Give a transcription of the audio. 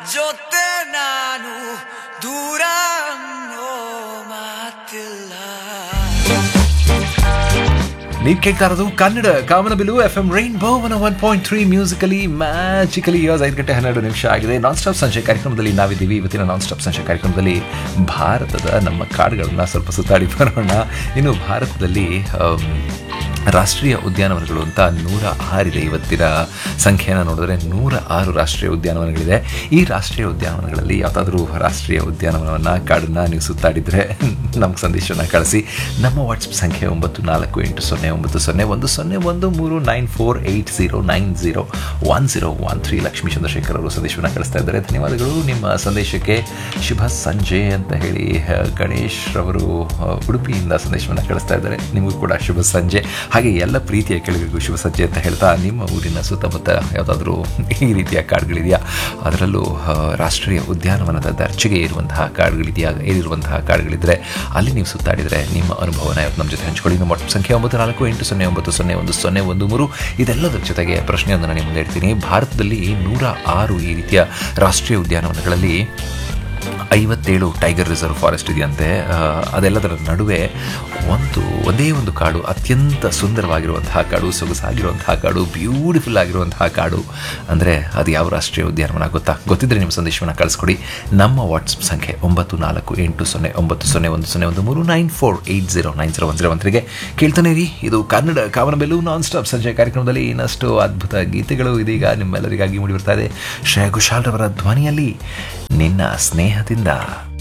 ಜೊತೆ ನಾನು ದೂರ ಅನ್ನೋ ಮಾತಿಲ್ಲ ನೀವು ಕೇಳ್ತಾ ಇರೋದು Kannada Kamanabillu F M rainbow one one point three musically magically ears ಐದು ಗಂಟೆ ಹನ್ನೆರಡು ನಿಮಿಷ ಆಗಿದೆ ನಾನ್ ಸ್ಟಾಪ್ ಸಂಜೆ ಕಾರ್ಯಕ್ರಮದಲ್ಲಿ ನಾವಿದ್ದೀವಿ ಇವತ್ತಿನ ನಾನ್ ಸ್ಟಾಪ್ ಸಂಜೆ ಕಾರ್ಯಕ್ರಮದಲ್ಲಿ ಭಾರತದ ನಮ್ಮ ಕಾಡುಗಳನ್ನ ಸ್ವಲ್ಪ ಸುತ್ತಾಡಿ ಬರೋಣ ಇನ್ನು ಭಾರತದಲ್ಲಿ ಆಮ್, ರಾಷ್ಟ್ರೀಯ ಉದ್ಯಾನವನಗಳು ಅಂತ ನೂರ ಆರಿದೆ ಇವತ್ತಿನ ಸಂಖ್ಯೆಯನ್ನು ನೋಡಿದ್ರೆ ನೂರ ಆರು ರಾಷ್ಟ್ರೀಯ ಉದ್ಯಾನವನಗಳಿದೆ ಈ ರಾಷ್ಟ್ರೀಯ ಉದ್ಯಾನವನಗಳಲ್ಲಿ ಯಾವುದಾದ್ರೂ ರಾಷ್ಟ್ರೀಯ ಉದ್ಯಾನವನವನ್ನು ಕಾಡನ್ನು ನೀವು ಸುತ್ತಾಡಿದರೆ ನಮ್ಗೆ ಸಂದೇಶವನ್ನು ಕಳಿಸಿ ನಮ್ಮ ವಾಟ್ಸಪ್ ಸಂಖ್ಯೆ ಒಂಬತ್ತು ನಾಲ್ಕು ಎಂಟು ಸೊನ್ನೆ ಒಂಬತ್ತು ಸೊನ್ನೆ ಒಂದು ಸೊನ್ನೆ ಒಂದು ಮೂರು nine four eight zero nine zero one zero one three Lakshmi Chandrashekar ಅವರು ಸಂದೇಶವನ್ನು ಕಳಿಸ್ತಾ ಇದ್ದಾರೆ ಧನ್ಯವಾದಗಳು ನಿಮ್ಮ ಸಂದೇಶಕ್ಕೆ ಶುಭ ಸಂಜೆ ಅಂತ ಹೇಳಿ ಆ, ಗಣೇಶ್ ರವರು ಆ, ಉಡುಪಿಯಿಂದ ಸಂದೇಶವನ್ನು ಕಳಿಸ್ತಾ ಇದ್ದಾರೆ ನಿಮಗೂ ಕೂಡ ಶುಭ ಸಂಜೆ ಹಾಗೆ ಎಲ್ಲ ಪ್ರೀತಿಯ ಕೆಳಗಿಗೂ ಶುಭ ಸಂಜೆ ಅಂತ ಹೇಳ್ತಾ ನಿಮ್ಮ ಊರಿನ ಸುತ್ತಮುತ್ತ ಯಾವುದಾದ್ರೂ ಈ ರೀತಿಯ ಕಾಡುಗಳಿದೆಯಾ ಅದರಲ್ಲೂ ಆ, ರಾಷ್ಟ್ರೀಯ ಉದ್ಯಾನವನದ ದರ್ಜೆಗೆ ಇರುವಂತಹ ಕಾಡುಗಳಿದೆಯಾ ಇರುವಂತಹ ಕಾಡುಗಳಿದ್ದರೆ ಅಲ್ಲಿ ನೀವು ಸುತ್ತಾಡಿದರೆ ನಿಮ್ಮ ಅನುಭವನ ಇವತ್ತು ನಮ್ಮ ಜೊತೆ ಹಂಚ್ಕೊಳ್ಳಿ ನಮ್ಮ ವಾಟ್ಸಪ್ ಸಂಖ್ಯೆ ಒಂಬತ್ತು ನಾಲ್ಕು ಎಂಟು ಸೊನ್ನೆ ಒಂಬತ್ತು ಸೊನ್ನೆ ಒಂದು ಸೊನ್ನೆ ಒಂದು ಮೂರು ಇದೆಲ್ಲದರ ಜೊತೆಗೆ ಪ್ರಶ್ನೆಯೊಂದನ್ನು ನಿಮ್ಮ ಮುಂದೆ ಇಡ್ತೀನಿ ಭಾರತದಲ್ಲಿ ನೂರ ಆರು ಈ ರೀತಿಯ ರಾಷ್ಟ್ರೀಯ ಉದ್ಯಾನವನಗಳಲ್ಲಿ ಐವತ್ತೇಳು ಟೈಗರ್ ರಿಸರ್ವ್ ಫಾರೆಸ್ಟ್ ಇದೆಯಂತೆ ಆ, ಅದೆಲ್ಲದರ ನಡುವೆ ಒಂದು ಒಂದೇ ಒಂದು ಕಾಡು ಅತ್ಯಂತ ಸುಂದರವಾಗಿರುವಂತಹ ಕಾಡು ಸೊಗಸಾಗಿರುವಂತಹ ಕಾಡು ಬ್ಯೂಟಿಫುಲ್ ಆಗಿರುವಂತಹ ಕಾಡು ಅಂದರೆ ಅದು ಯಾವ ರಾಷ್ಟ್ರೀಯ ಉದ್ಯಾನವನ ಗೊತ್ತಾ ಗೊತ್ತಿದ್ದರೆ ನಿಮ್ಮ ಸಂದೇಶವನ್ನು ಕಳಿಸ್ಕೊಡಿ ನಮ್ಮ ವಾಟ್ಸಪ್ ಸಂಖ್ಯೆ ಒಂಬತ್ತು ನಾಲ್ಕು ಎಂಟು ಸೊನ್ನೆ ಒಂಬತ್ತು ಸೊನ್ನೆ ಒಂದು ಸೊನ್ನೆ ಒಂದು ಮೂರು nine four eight zero nine zero one zero ಒಂದರಿಗೆ ಕೇಳ್ತಾನೆ ಇರಿ ಇದು ಕನ್ನಡ ಕಾಮನಬೆಲ್ಲು ನಾನ್ ಸ್ಟಾಪ್ ಸಂಜೆ ಕಾರ್ಯಕ್ರಮದಲ್ಲಿ ಇನ್ನಷ್ಟು ಅದ್ಭುತ ಗೀತೆಗಳು ಇದೀಗ ನಿಮ್ಮೆಲ್ಲರಿಗಾಗಿ ಮೂಡಿ ಬರ್ತಾ ಇದೆ ಶ್ರೇಯ ಘೋಷಾಲ್ ರವರ ಧ್ವನಿಯಲ್ಲಿ ನಿನ್ನ ಸ್ನೇಹದಿಂದ